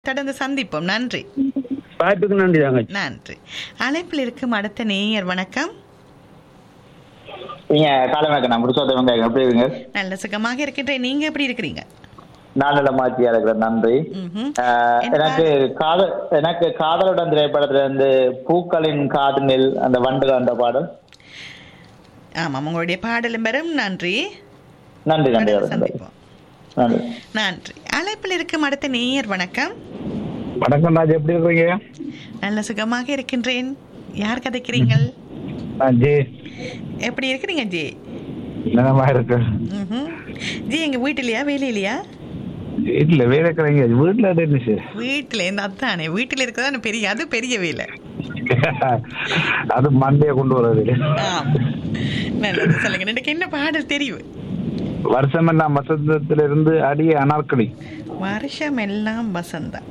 தொடர்ந்து சந்திப்போம் நன்றி வாய்ப்புக்கு நன்றி தங்கச்சி நன்றி அழைப்பில் இருக்கும் அடுத்த நேயர் வணக்கம் நீங்க காலை வணக்கம் நான் முடிச்சோத்த வெங்காயம் எப்படி இருக்கீங்க நல்ல சுகமாக இருக்கின்றேன் நீங்க எப்படி இருக்கிறீங்க நான் நல்ல மாற்றியா இருக்கிறேன் நன்றி ம்ஹும். ஆஹ் என்ன எனக்கு காதல் எனக்கு காதலுடன் திரைப்படத்துல இருந்து பூக்களின் காதலில் அந்த வண்டு அந்த பாடல் ஆமாம் உங்களுடைய பாடலும் பெறும் நன்றி நன்றி நன்றி தொடர்ந்து நன்றி சந்திப்போம் நன்றி நன்றி அழைப்பில் இருக்கும் அடுத்த நேயர் வணக்கம் வணக்கம் ராஜா எப்படி இருக்கீங்க நல்ல சுகமாக இருக்கின்றேன் யார் கதைக்கிறீங்கள் நான் ஜி எப்படி இருக்கிறீங்க ஜி நலமா இருக்கு ம்ஹும். ஜி எங்க வீட்டிலையா வேலையிலையா வீட்டுல வேலை கிடைங்க வீட்டுல இருந்துச்சு வீட்டில் இருந்து அதானே வீட்டில் இருக்கிறதா பெரிய அது பெரிய வேலை அது மண்டையை கொண்டு வர்றது ஆம். நல்லது சொல்லுங்க எனக்கு என்ன பாடல் தெரியும் வருஷம் எல்லாம் வசந்தத்துல இருந்து அடிய அனார்கலி வருஷம் எல்லாம் வசந்தம்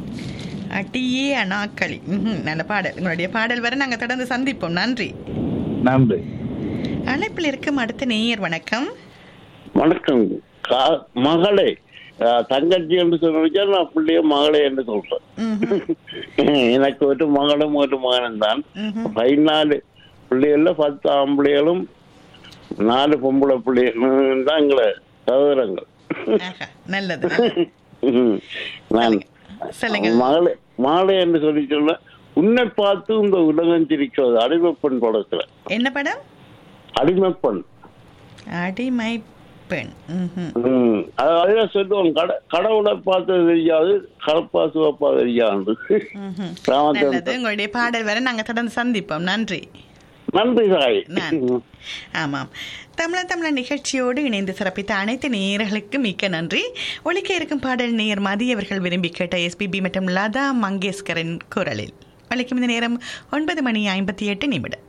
அடியே அனாக்களி ம்ஹும். நல்ல பாடல் உங்களுடைய பாடல் வர நாங்கள் தொடர்ந்து சந்திப்போம் நன்றி நன்றி அழைப்பில் இருக்கும் அடுத்த நேயர் வணக்கம் வணக்கம் கா- மகளே அஹ், தங்கச்சி என்று சொல்லிச்சா நான் பிள்ளைய மகளே என்று சொல்றேன் ம்ஹும். எனக்கு ஒரு மகளும் ஒரு மகனும் தான் ம்ஹும். பதினாலு பிள்ளைகள்ல பத்து ஆம்பளைகளும் நாலு பொம்பளை பிள்ளைகளும் தான் எங்களை சகோதரங்கள் ஆஹா, நல்லது நல்லது. ம். நான் சொல்லுங்க மகளே மகளே என்று சொல்லி சொல்ல உன்னை பார்த்து இந்த உலகம் சிரிக்கிறது அடிமைப்பெண் படத்துல என்ன படம் அடிமைப்பெண் அடிமை பெண் ம்ஹும். ம். அது- அதுதான் சொல்லுவோம் கட- கடவுளை பார்த்து தெரியாது கலப்பா சிவப்பா தெரியாது ம்ஹும். ராமச்சந்திரன். நல்லது உங்களுடைய பாடல் வர நாங்கள் தொடர்ந்து சந்திப்போம் நன்றி நன்றி சாய் நன்றி ஆமாம் தமிழ தமிழ நிகழ்ச்சியோடு இணைந்து சிறப்பித்த அனைத்து நேயர்களுக்கும் மிக்க நன்றி ஒலிக்க இருக்கும் பாடல் நேயர் மதி அவர்கள் விரும்பி கேட்ட எஸ்பிபி மற்றும் லதா மங்கேஷ்கரின் குரலில் ஒலிக்கும் இந்த நேரம் ஒன்பது மணி ஐம்பத்தி எட்டு நிமிடம்